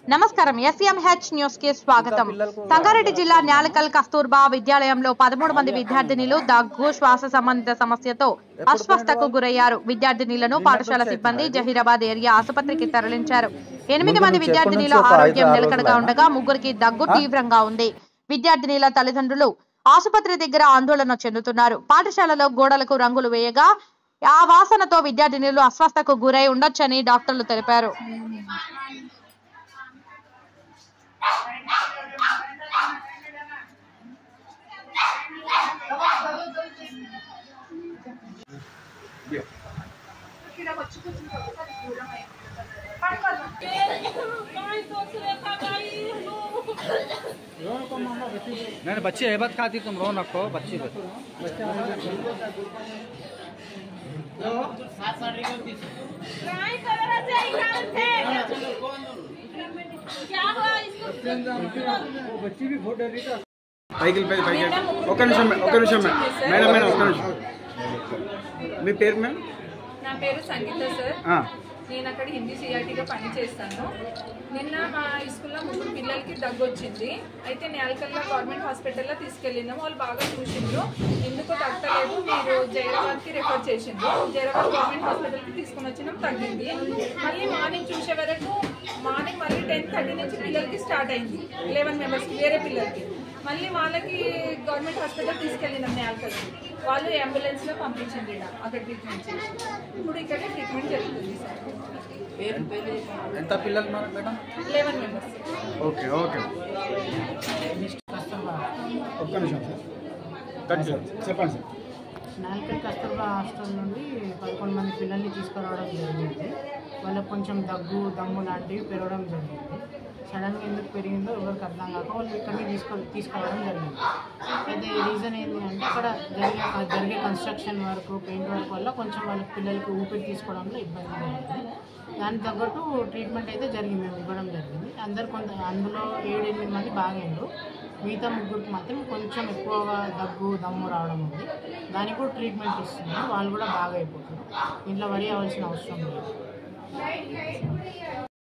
నమస్కారం SMH news కి స్వాగతం సంగారెడ్డి జిల్లా న్యాలకల్ కస్తూర్బా విద్యాలయంలో పదమూడు మంది విద్యార్థినిలు దగ్గు శ్వాస సంబంధిత సమస్యతో అస్వస్థకు గురయ్యారు విద్యార్థినిలను పాఠశాల సిబ్బంది జహీరాబాద్ ఏరియా ఆసుపత్రికి తరలించారు ఎనిమిది మంది విద్యార్థినిల ఆరోగ్యం నిలకడగా ఉండగా ముగ్గురికి దగ్గు తీవ్రంగా ఉంది విద్యార్థినిల తల్లిదండ్రులు ఆసుపత్రి దగ్గర ఆందోళన చెందుతున్నారు పాఠశాలలో గోడలకు రంగులు వేయగా ఆ వాసనతో విద్యార్థినిలు అస్వస్థకు గురై ఉండొచ్చని డాక్టర్లు తెలిపారు नहीं बच्ची हेबत खाती तुम रो नको बच्ची बच ट्राई कर रहा था इधर थे क्या हुआ इसको పైకి పైకి పైకి ఒక్క నిమిషం మే- ఒక్క నిమిషం మే- మేడం మేడం ఒక్క నిమిషం మీ పేరు మేడం నా పేరు సంగీత సార్ ఆ, నేను అక్కడ హిందీ సిఆర్టీలో పని చేస్తాను నిన్న మా స్కూల్లో ముగ్గురు పిల్లలకి దగ్గు వచ్చింది అయితే నేలకల్లా గవర్నమెంట్ హాస్పిటల్లో తీసుకెళ్ళినాము వాళ్ళు బాగా చూసిండ్రు ఎందుకో తగ్గలేదు మీరు జైరాబాద్కి రెఫర్ చేసిండ్రు జైరాబాద్ గవర్నమెంట్ హాస్పిటల్కి తీసుకుని వచ్చినాం తగ్గింది మళ్ళీ మార్నింగ్ చూసే వరకు మార్నింగ్ మళ్ళీ టెన్ థర్టీ నుంచి పిల్లలకి స్టార్ట్ అయింది లెవెన్ మెంబర్స్కి వేరే పిల్లలకి మళ్ళీ వాళ్ళకి గవర్నమెంట్ హాస్పిటల్ తీసుకెళ్ళినాం నేలకల్కి వాళ్ళు అంబులెన్స్లో పంపించింది ఈడ, అక్కడ ట్రీట్మెంట్ చేసి ఇప్పుడు ఇక్కడ ట్రీట్మెంట్ జరుగుతుంది సార్ ఎంత పిల్లలు ఉన్నారు madam eleven members okay okay ఒక్క నిమిషం సార్ కట్ చేయండి. చెప్పండి సార్ నాల్కల్ కస్తూర్బా హాస్టల్ నుండి పదకొండు మంది పిల్లల్ని తీసుకురావడం జరిగింది వాళ్ళకి కొంచెం దగ్గు దమ్ము లాంటివి పెరగడం జరిగింది సడన్గా ఎందుకు పెరిగిందో ఎవరికి అర్థం కాక వాళ్ళు ఇక్కడికి తీసుకో తీసుకురావడం జరిగింది అయితే రీజన్ ఏంటి అంటే అక్కడ జరిగే జరిగే కన్స్ట్రక్షన్ వర్క్ పెయింట్ వర్క్ వల్ల కొంచెం వాళ్ళ పిల్లలకి ఊపిరి తీసుకోవడంలో ఇబ్బంది జరిగింది దానికి తగ్గట్టు ట్రీట్మెంట్ అయితే జరిగింది మేము ఇవ్వడం జరిగింది అందరు కొంత అందులో ఏడు ఎనిమిది మంది బాగైండ్రు మిగతా ముగ్గురికి మాత్రం కొంచెం ఎక్కువగా దగ్గు దమ్ము రావడం ఉంది దానికి కూడా ట్రీట్మెంట్ ఇస్తున్నాం వాళ్ళు కూడా బాగా అయిపోతారు ఇంట్లో వరి అవ్వాల్సిన అవసరం లేదు